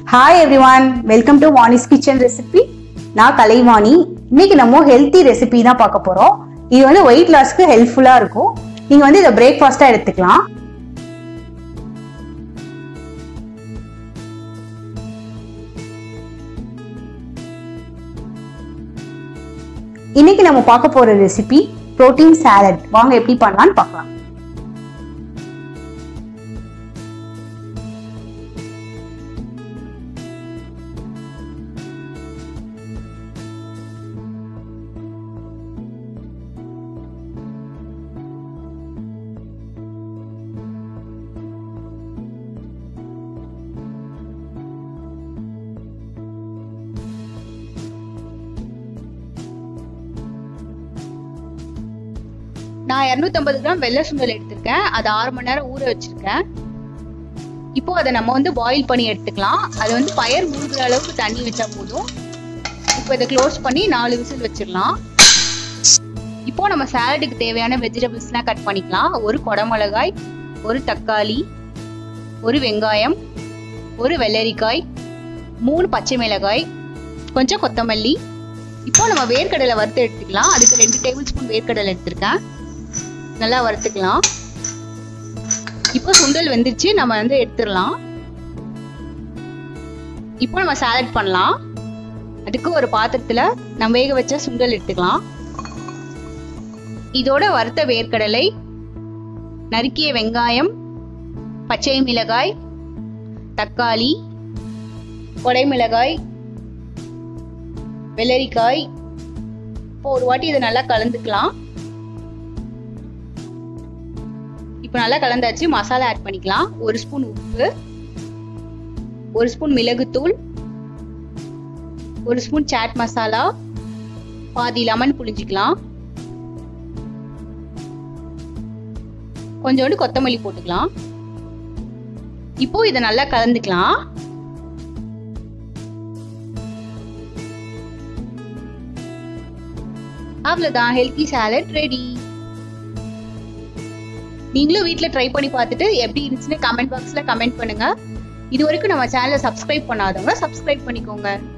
hi everyone welcome to Vani's kitchen recipe நான் கலைவாணி இன்னைக்கு நம்ம ஹெல்த்தி ரெசிபி தான் பார்க்க போறோம் இது வந்து வெயிட் லாஸ்க்கு ஹெல்ப்ஃபுல்லா இருக்கும் நீங்க வந்து இதை பிரேக்ஃபாஸ்டா எடுத்துக்கலாம் இன்னைக்கு நம்ம பார்க்க போற ரெசிபி புரோட்டீன் சாலட் வாங்க எப்படி பண்ணலாம்னு பார்க்கலாம் நான் இரநூத்தம்பது கிராம் வெள்ளை சுண்டல் எடுத்திருக்கேன் அதை ஆறு மணி நேரம் ஊற வச்சிருக்கேன் இப்போ அதை நம்ம வந்து பாயில் பண்ணி எடுத்துக்கலாம் அது வந்து பயர் மூழ்கிற அளவுக்கு தண்ணி வச்சா போதும் இப்போ இதை க்ளோஸ் பண்ணி நாலு விசில் வச்சிடலாம் இப்போ நம்ம சாலடுக்கு தேவையான வெஜிடபிள்ஸ்லாம் கட் பண்ணிக்கலாம் ஒரு குடமிளகாய் ஒரு தக்காளி ஒரு வெங்காயம் ஒரு வெள்ளரிக்காய் மூணு பச்சை மிளகாய் கொஞ்சம் கொத்தமல்லி இப்போ நம்ம வேர்க்கடலை வறுத்து எடுத்துக்கலாம் அதுக்கு ரெண்டு டேபிள் ஸ்பூன் வேர்க்கடலை எடுத்திருக்கேன் நல்லா வறுத்துக்கலாம் இப்போ சுண்டல் வெந்துருச்சு நம்ம வந்து எடுத்துடலாம் இப்போ நம்ம சாலட் பண்ணலாம் அதுக்கு ஒரு பாத்திரத்துல நம்ம வேக வச்ச சுண்டல் எடுத்துக்கலாம் இதோட வறுத்த வேர்க்கடலை நறுக்கிய வெங்காயம் பச்சை மிளகாய் தக்காளி கொடை மிளகாய் வெள்ளரிக்காய் இப்போ ஒரு வாட்டி இதை நல்லா கலந்துக்கலாம் இப்போ நல்லா கலந்தாச்சு மசாலா ஆட் பண்ணிக்கலாம் ஒரு ஸ்பூன் உப்பு ஒரு ஸ்பூன் மிளகுத்தூள் ஒரு ஸ்பூன் சாட் மசாலா பாதி லெமன் புளிஞ்சிக்கலாம் கொஞ்சோண்டு கொத்தமல்லி போட்டுக்கலாம் இப்போ இதை நல்லா கலந்துக்கலாம் அவ்வளோதான் ஹெல்த்தி சாலட் ரெடி நீங்களும் வீட்டில் ட்ரை பண்ணி பார்த்துட்டு எப்படி இருந்துச்சுன்னு கமெண்ட் பாக்ஸில் கமெண்ட் பண்ணுங்க இது வரைக்கும் நம்ம சேனலை சப்ஸ்கிரைப் பண்ணாதவங்க சப்ஸ்கிரைப் பண்ணிக்கோங்க